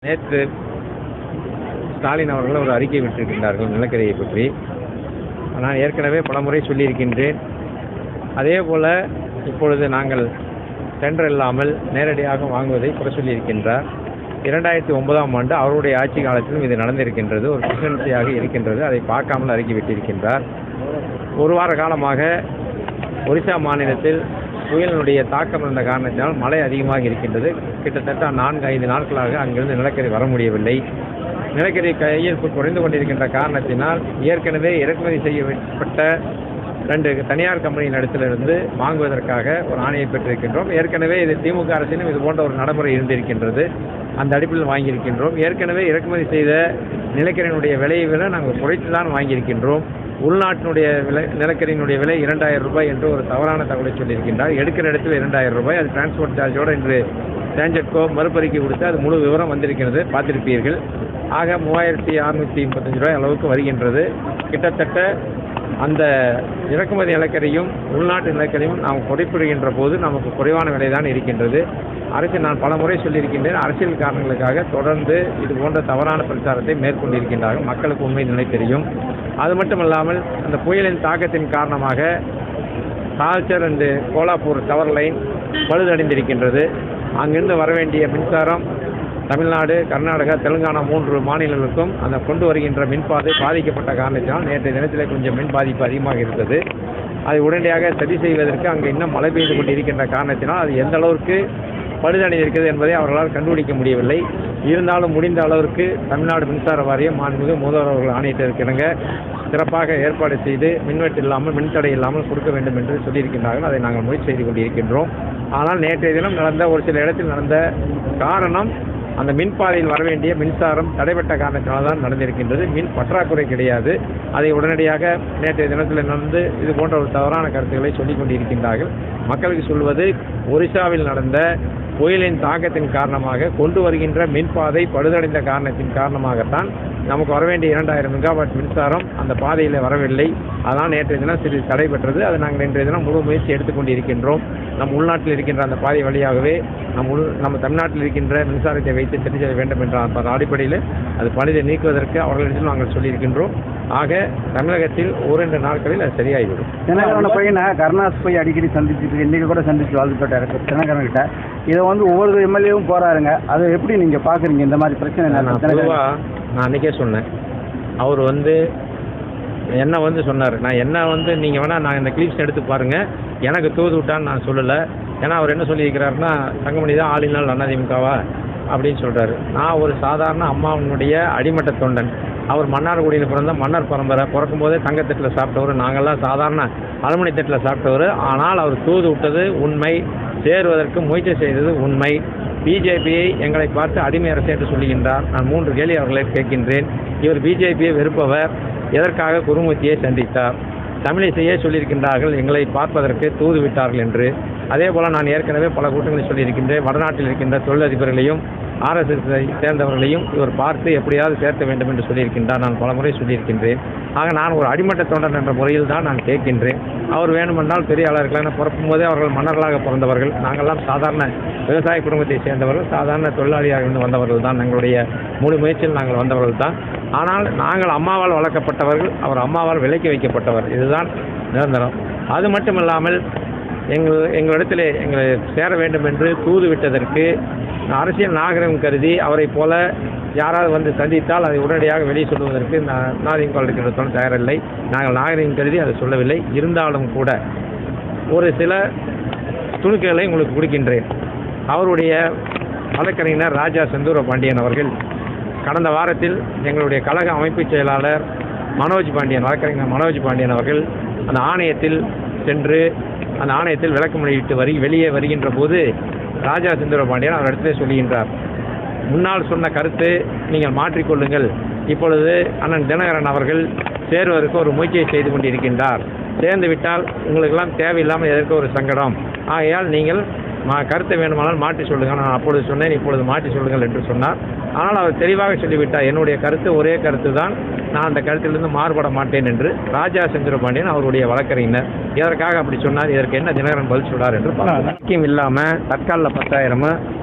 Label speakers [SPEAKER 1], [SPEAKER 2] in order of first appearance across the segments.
[SPEAKER 1] நேற்று ஸ்டாலின் அவர்கள் ஒரு அறிக்கை விட்டிருக்கின்றார்கள் நிலக்கரியை பற்றி நான் ஏற்கனவே பலமுறை சொல்லியிருக்கின்றேன் அதே போல இப்பொழுது நாங்கள் டெண்டர் இல்லாமல் நேரடியாக வாங்குவதை குறை சொல்லியிருக்கின்றார் இரண்டாயிரத்தி ஒன்பதாம் ஆண்டு அவருடைய ஆட்சி காலத்திலும் இது நடந்திருக்கின்றது ஒரு பிரச்சனையாக இருக்கின்றது அதை பார்க்காமல் அறிக்கை விட்டிருக்கின்றார் ஒரு வார காலமாக ஒரிசா மாநிலத்தில் புயலினுடைய தாக்கம் இருந்த காரணத்தினால் மழை அதிகமாக இருக்கின்றது கிட்டத்தட்ட நான்கு ஐந்து நாட்களாக அங்கிருந்து நிலக்கரி வர முடியவில்லை நிலக்கரி கையிருப்பு குறைந்து கொண்டிருக்கின்ற காரணத்தினால் ஏற்கனவே இறக்குமதி செய்யப்பட்ட ரெண்டு தனியார் கம்பெனியின் இடத்திலிருந்து வாங்குவதற்காக ஒரு ஆணையை பெற்றிருக்கின்றோம் ஏற்கனவே இது திமுக அரசிலும் இது போன்ற ஒரு நடைமுறை இருந்திருக்கின்றது அந்த அடிப்பில் வாங்கியிருக்கின்றோம் ஏற்கனவே இறக்குமதி செய்த நிலக்கரியினுடைய விலையை விட நாங்கள் குறைத்து தான் வாங்கியிருக்கின்றோம் உள்நாட்டினுடைய விலை நிலக்கரியினுடைய விலை இரண்டாயிரம் ரூபாய் என்று ஒரு தவறான தகவலை சொல்லியிருக்கின்றார் எடுக்கிற இடத்துல இரண்டாயிரம் ரூபாய் அது டிரான்ஸ்போர்ட் சார்ஜோடு இன்று ஸ்டாண்டர்ட்கோ மறுபறிக்கை கொடுத்து அது முழு விவரம் வந்திருக்கிறது பார்த்திருப்பீர்கள் ஆக மூவாயிரத்தி அறுநூற்றி முப்பத்தஞ்சு ரூபாய் அளவுக்கு வருகின்றது கிட்டத்தட்ட அந்த இறக்குமதி நிலக்கரியும் உள்நாட்டு நிலக்கரியும் நாம் குறைப்பிடுகின்ற போது நமக்கு குறைவான விலை தான் இருக்கின்றது அரசு நான் பல முறை சொல்லியிருக்கின்றேன் அரசியல் காரணங்களுக்காக தொடர்ந்து இது போன்ற தவறான பிரச்சாரத்தை மேற்கொண்டிருக்கின்றார்கள் மக்களுக்கு உண்மை நிலை தெரியும் அது மட்டுமல்லாமல் அந்த புயலின் தாக்கத்தின் காரணமாக Talcher and Kolapur tower line பழுதடைந்திருக்கின்றது அங்கிருந்து வர வேண்டிய மின்சாரம் தமிழ்நாடு கர்நாடகா தெலுங்கானா மூன்று மாநிலங்களுக்கும் அந்த கொண்டு வருகின்ற மின்பாதை பாதிக்கப்பட்ட காரணத்தினால் நேற்றைய தினத்தில் கொஞ்சம் மின் பாதிப்பு அதிகமாக இருந்தது அதை உடனடியாக சரி செய்வதற்கு அங்கே இன்னும் மழை பெய்து கொண்டிருக்கின்ற காரணத்தினால் அது எந்த அளவுக்கு பழுதடைந்திருக்கிறது என்பதை அவர்களால் கண்டுபிடிக்க முடியவில்லை இருந்தாலும் முடிந்த அளவிற்கு தமிழ்நாடு மின்சார வாரியம் மாண்புமிகு முதல்வர் அவர்கள் ஆணையிட்டிருக்கிறங்க சிறப்பாக ஏற்பாடு செய்து மின்வெட்டு இல்லாமல் மின்தடை இல்லாமல் கொடுக்க வேண்டும் என்று சொல்லியிருக்கின்றார்கள் அதை நாங்கள் முயற்சி செய்து கொண்டிருக்கின்றோம் ஆனால் நேற்றைய தினம் நடந்த ஒரு சில இடத்தில் நடந்த காரணம் அந்த மின்பாதையில் வர வேண்டிய மின்சாரம் தடைபட்ட காரணத்தினால தான் நடந்திருக்கின்றது மின் பற்றாக்குறை கிடையாது அதை உடனடியாக நேற்றைய தினத்தில் நடந்து இது போன்ற ஒரு தவறான கருத்துக்களை சொல்லிக் கொண்டிருக்கின்றார்கள் மக்களுக்கு சொல்வது ஒரிசாவில் நடந்த புயலின் தாக்கத்தின் காரணமாக கொண்டு வருகின்ற மின்பாதை பழுதடைந்த காரணத்தின் காரணமாகத்தான் நமக்கு வர வேண்டிய இரண்டாயிரம் மெகாவாட் மின்சாரம் அந்த பாதையில் வரவில்லை அதனால் நேற்றைய தினம் சிறிது தடைபெற்றது அதை நாங்கள் இன்றைய தினம் முழு முயற்சி எடுத்துக்கொண்டிருக்கின்றோம் நம் உள்நாட்டில் இருக்கின்ற அந்த பாதை வழியாகவே நம் உள் நம்ம தமிழ்நாட்டில் இருக்கின்ற மின்சாரத்தை வைத்து சரி செய்ய வேண்டும் என்ற அந்த அடிப்படையில் அது பழுதை நீக்குவதற்கு அவர்களிடம் நாங்கள் சொல்லியிருக்கின்றோம் ஆக தமிழகத்தில் ஓரிரண்டு நாட்களில் அது சரியாகிவிடும்
[SPEAKER 2] தினகரனை போய் நான் கருணாஸ் போய் அடிக்கடி சந்திச்சுட்டு இன்னைக்கு கூட சந்திச்சு வாழ்த்துப்பட்டாரு தினகரன் கிட்ட இதை வந்து ஒவ்வொரு எம்எல்ஏவும் போறாருங்க அதை எப்படி நீங்க பாக்குறீங்க இந்த மாதிரி பிரச்சனை
[SPEAKER 1] நான்
[SPEAKER 2] நடக்குது? தினகரன்
[SPEAKER 1] பொதுவாக நான் அன்றைக்கே சொன்னேன் அவர் வந்து என்ன வந்து சொன்னார் நான் என்ன வந்து நீங்கள் வேணால் நான் இந்த கிளிப்ஸ் எடுத்து பாருங்கள் எனக்கு தூது விட்டான்னு நான் சொல்லலை ஏன்னா அவர் என்ன சொல்லியிருக்கிறாருன்னா தங்கமணி தான் ஆளினால் அதிமுகவா அப்படின்னு சொல்கிறாரு நான் ஒரு சாதாரண அம்மாவினுடைய அடிமட்ட தொண்டன் அவர் மன்னார்குடியில் பிறந்த மன்னர் பரம்பரை பிறக்கும் போதே தங்கத்தட்டில் சாப்பிட்டவர் நாங்கள்லாம் சாதாரண அலுமினி தட்டில் சாப்பிட்டவர் ஆனால் அவர் தூது விட்டது உண்மை சேருவதற்கு முயற்சி செய்தது உண்மை பிஜேபியை எங்களை பார்த்து அடிமை அரசு என்று சொல்லுகின்றார் நான் மூன்று கேள்வி அவர்களை கேட்கின்றேன் இவர் பிஜேபியை வெறுப்பவர் எதற்காக குருமூர்த்தியை சந்தித்தார் தமிழிசையே சொல்லியிருக்கின்றார்கள் எங்களை பார்ப்பதற்கு தூது விட்டார்கள் என்று அதே போல நான் ஏற்கனவே பல கூட்டங்களில் சொல்லியிருக்கின்றேன் வடநாட்டில் இருக்கின்ற தொழிலதிபர்களையும் ஆர்எஸ்எஸ்ஐ சேர்ந்தவர்களையும் இவர் பார்த்து எப்படியாவது சேர்த்த வேண்டும் என்று சொல்லியிருக்கின்றார் நான் பல முறை சொல்லியிருக்கின்றேன் ஆக நான் ஒரு அடிமட்ட தொண்டன் என்ற முறையில் தான் நான் கேட்கின்றேன் அவர் வேணுமென்றால் பெரிய ஆளர்களாக பிறக்கும் போதே அவர்கள் மன்னர்களாக பிறந்தவர்கள் நாங்கள்லாம் சாதாரண விவசாய குடும்பத்தை சேர்ந்தவர்கள் சாதாரண தொழிலாளியாக இருந்து வந்தவர்கள் தான் எங்களுடைய முழு முயற்சியில் நாங்கள் வந்தவர்கள் தான் ஆனால் நாங்கள் அம்மாவால் வளர்க்கப்பட்டவர்கள் அவர் அம்மாவால் விலைக்கு வைக்கப்பட்டவர் இதுதான் நிரந்தரம் அது மட்டுமல்லாமல் எங்கள் எங்களிடத்திலே எங்களை சேர வேண்டும் என்று தூது விட்டதற்கு அரசியல் நாகரிகம் கருதி அவரைப் போல யாராவது வந்து சந்தித்தால் அதை உடனடியாக வெளியே சொல்லுவதற்கு நாதிமுக இருக்கின்ற தயாரில்லை நாங்கள் நாகரிகம் கருதி அதை சொல்லவில்லை இருந்தாலும் கூட ஒரு சில துணுக்குகளை உங்களுக்கு கொடுக்கின்றேன் அவருடைய வழக்கறிஞர் ராஜா செந்தூர பாண்டியன் அவர்கள் கடந்த வாரத்தில் எங்களுடைய கழக அமைப்பு செயலாளர் மனோஜ் பாண்டியன் வழக்கறிஞர் மனோஜ் பாண்டியன் அவர்கள் அந்த ஆணையத்தில் சென்று அந்த ஆணையத்தில் விளக்கமளிட்டு வரி வெளியே வருகின்ற போது ராஜா செந்தூர பாண்டியன் அவர் இடத்திலே சொல்லுகின்றார் முன்னால் சொன்ன கருத்து நீங்கள் மாற்றிக்கொள்ளுங்கள் இப்பொழுது அண்ணன் தினகரன் அவர்கள் சேருவதற்கு ஒரு முயற்சியை செய்து கொண்டிருக்கின்றார் சேர்ந்து விட்டால் உங்களுக்கெல்லாம் தேவையில்லாமல் எதற்கு ஒரு சங்கடம் ஆகையால் நீங்கள் மா கருத்தை வேண்டுமானால் மாற்றி சொல்லுங்கள் நான் அப்பொழுது சொன்னேன் இப்பொழுது மாற்றி சொல்லுங்கள் என்று சொன்னார் ஆனால் அவர் தெளிவாக சொல்லிவிட்டார் என்னுடைய கருத்து ஒரே கருத்து தான் நான் அந்த கருத்திலிருந்து மாறுபட மாட்டேன் என்று ராஜா செந்திரபாண்டியன் அவருடைய வழக்கறிஞர் இதற்காக அப்படி சொன்னார் இதற்கு என்ன தினகரன் பதில் சொன்னார் என்று பார்க்கலாம் இல்லாமல் தற்காலில் பத்தாயிரமும்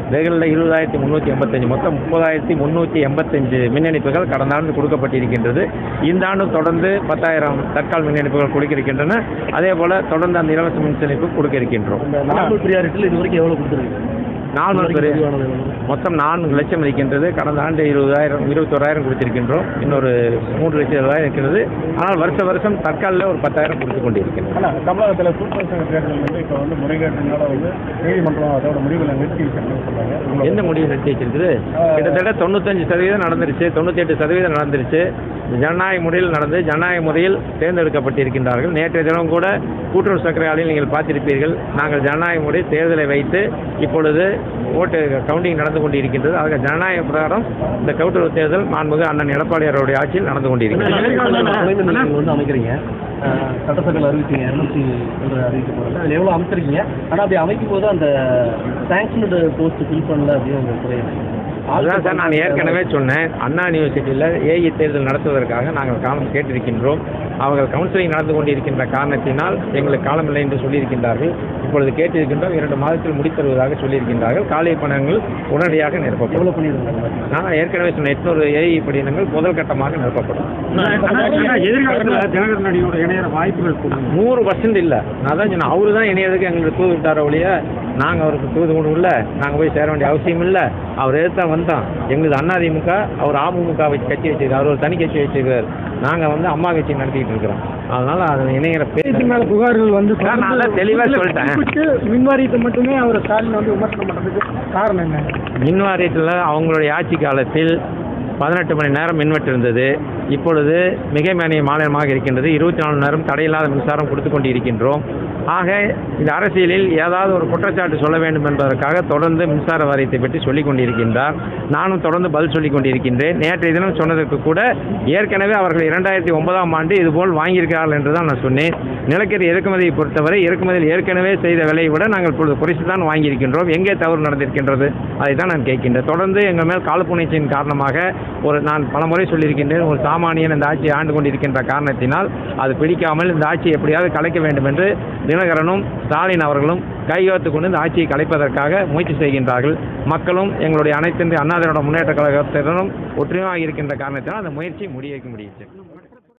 [SPEAKER 1] ரெகுலரில் இருபதாயிரத்தி முந்நூற்றி எண்பத்தஞ்சு மொத்தம் முப்பதாயிரத்தி முந்நூற்றி எண்பத்தஞ்சு மின் இணைப்புகள் கடந்த ஆண்டு கொடுக்கப்பட்டிருக்கின்றது இந்த ஆண்டும் தொடர்ந்து பத்தாயிரம் தற்கால் மின் இணைப்புகள் கொடுக்க இருக்கின்றன அதே போல் தொடர்ந்து அந்த இலவச மின் இணைப்பு கொடுக்க இருக்கின்றோம்
[SPEAKER 3] இந்த நார்மல் ப்ரியாரிட்டியில் இது வரைக்கும் எவ்வளோ கொடுத்துருக்கு
[SPEAKER 1] நானூறு பேர் மொத்தம் நான்கு லட்சம் இருக்கின்றது கடந்த ஆண்டு இருபதாயிரம் இருபத்தோராயிரம் கொடுத்திருக்கின்றோம் இன்னொரு மூன்று லட்சம் இருபதாயிரம் இருக்கிறது ஆனால் வருஷ வருஷம் தற்காலில் ஒரு பத்தாயிரம் கொடுத்து கொண்டிருக்கின்றோம்
[SPEAKER 3] ஆனால் தமிழகத்தில் சூப்பர் சங்க தேர்தல் வந்து இப்போ வந்து முறைகேட்டினால வந்து நீதிமன்றம் அதோட முடிவுகளை நிறுத்தி வச்சிருக்குன்னு சொல்றாங்க
[SPEAKER 1] எந்த முடிவு நிறுத்தி வச்சிருக்குது கிட்டத்தட்ட தொண்ணூத்தஞ்சு சதவீதம் நடந்துருச்சு தொண்ணூற்றி எட்டு சதவீதம் நடந்துருச்சு ஜனநாயக முறையில் நடந்து ஜனநாயக முறையில் தேர்ந்தெடுக்கப்பட்டிருக்கின்றார்கள் நேற்றைய தினம் கூட கூட்டுறவு சர்க்கரை ஆலையில் நீங்கள் பார்த்திருப்பீர்கள் நாங்கள் ஜனநாயக முறை தேர்தலை வைத்து இப்பொழுது ஓட்டு கவுண்டிங் நடந்து கொண்டிருக்கின்றது ஆக ஜனநாயக பிரகாரம் இந்த கூட்டுறவு தேர்தல் மாண்புமிகு அண்ணன் எடப்பாடியாருடைய ஆட்சியில் நடந்து கொண்டிருக்கிறது
[SPEAKER 3] நீங்கள் வந்து அமைக்கிறீங்க அஹ், சட்டசபையில் அறிவிச்சீங்க இரநூத்தி ஒன்று அறிவிக்க போகிறது அதில் எவ்வளோ அமைச்சிருக்கீங்க ஆனால் அப்படி அமைக்கும் போது அந்த சாங்ஷனடு போஸ்ட் ஃபில் பண்ணல அப்படின்னு உங்கள் குறை
[SPEAKER 1] அதுதான் சார் நான் ஏற்கனவே சொன்னேன் அண்ணா யூனிவர்சிட்டியில் ஏஇ தேர்தல் நடத்துவதற்காக நாங்கள் காலம் கேட்டிருக்கின்றோம் அவர்கள் கவுன்சிலிங் நடந்து கொண்டிருக்கின்ற காரணத்தினால் எங்களுக்கு காலமில்லை என்று சொல்லியிருக்கின்றார்கள் இப்பொழுது கேட்டிருக்கின்றோம் இரண்டு மாதத்தில் முடித்தருவதாக சொல்லியிருக்கின்றார்கள் காலை பணங்கள் உடனடியாக நிரப்பப்படும்
[SPEAKER 3] எவ்வளோ பண்ணியிருக்காங்க
[SPEAKER 1] நான் ஏற்கனவே சொன்ன எட்நூறு ஏஇ படினங்கள் முதல் கட்டமாக நிரப்பப்படும்
[SPEAKER 3] எதிர்காலத்தில் ஜனகர் நடிகோட இணையிற வாய்ப்புகள்
[SPEAKER 1] நூறு பர்சன்ட் இல்லை நான் தான் சொன்னேன் அவரு தான் இணையதுக்கு எங்களுக்கு தூது விட்டார ஒழிய நாங்கள் அவருக்கு தூது கொண்டு இல்லை நாங்கள் போய் சேர வேண்டிய அவசியம் இல்லை அவர் எதிர்த்தா வந்தான் எங்களுக்கு அதிமுக அவர் அமமுக வச்சு கட்சி வச்சிருக்காரு அவர் ஒரு தனி கட்சி வச்சிருக்காரு நாங்கள் வந்து அம்மா கட்சி நடத்திக்கிட்டு இருக்கிறோம் அதனால அது இணைகிற பேர்
[SPEAKER 2] மேல புகார்கள் வந்து
[SPEAKER 1] சார், நான் அதான் தெளிவா சொல்லிட்டேன்.
[SPEAKER 2] மின் வாரியத்தை மட்டுமே அவர் ஸ்டாலின் வந்து விமர்சனம் பண்றதுக்கு காரணம் என்ன
[SPEAKER 1] மின் வாரியத்தில் அவங்களுடைய ஆட்சி காலத்தில் பதினெட்டு மணி நேரம் மின்வெட்டு இருந்தது இப்பொழுது மிக மேனிய மாநிலமாக இருக்கின்றது இருபத்தி நாலு மணி நேரம் தடையில்லாத மின்சாரம் கொடுத்து கொண்டு இருக்கின்றோம் ஆக இந்த அரசியலில் ஏதாவது ஒரு குற்றச்சாட்டு சொல்ல வேண்டும் என்பதற்காக தொடர்ந்து மின்சார வாரியத்தை பற்றி சொல்லிக் கொண்டிருக்கின்றார் நானும் தொடர்ந்து பதில் சொல்லிக் கொண்டிருக்கின்றேன் நேற்றைய தினம் சொன்னதற்கு கூட ஏற்கனவே அவர்கள் இரண்டாயிரத்தி ஒன்பதாம் ஆண்டு இதுபோல் வாங்கியிருக்கிறார்கள் என்று தான் நான் சொன்னேன் நிலக்கரி இறக்குமதியை பொறுத்தவரை இறக்குமதியில் ஏற்கனவே செய்த விலையை விட நாங்கள் இப்பொழுது குறைத்து தான் வாங்கியிருக்கின்றோம் எங்கே தவறு நடந்திருக்கின்றது அதை தான் நான் கேட்கின்றேன் தொடர்ந்து எங்கள் மேல் காழ்ப்புணர்ச்சியின் காரணமாக ஒரு நான் பலமுறை சொல்லியிருக்கின்றேன் ஒரு சாமானியன் இந்த ஆட்சியை ஆண்டு கொண்டிருக்கின்ற காரணத்தினால் அது பிடிக்காமல் இந்த ஆட்சியை எப்படியாவது கலைக்க வேண்டும் என்று தினகரனும் ஸ்டாலின் அவர்களும் கையோத்து கொண்டு இந்த ஆட்சியை கலைப்பதற்காக முயற்சி செய்கின்றார்கள் மக்களும் எங்களுடைய அனைத்து இந்திய அண்ணா திராவிட முன்னேற்ற கழகத்தினரும் ஒற்றுமையாக இருக்கின்ற காரணத்தினால் அந்த முயற்சியை முடிய வைக்க முடியுது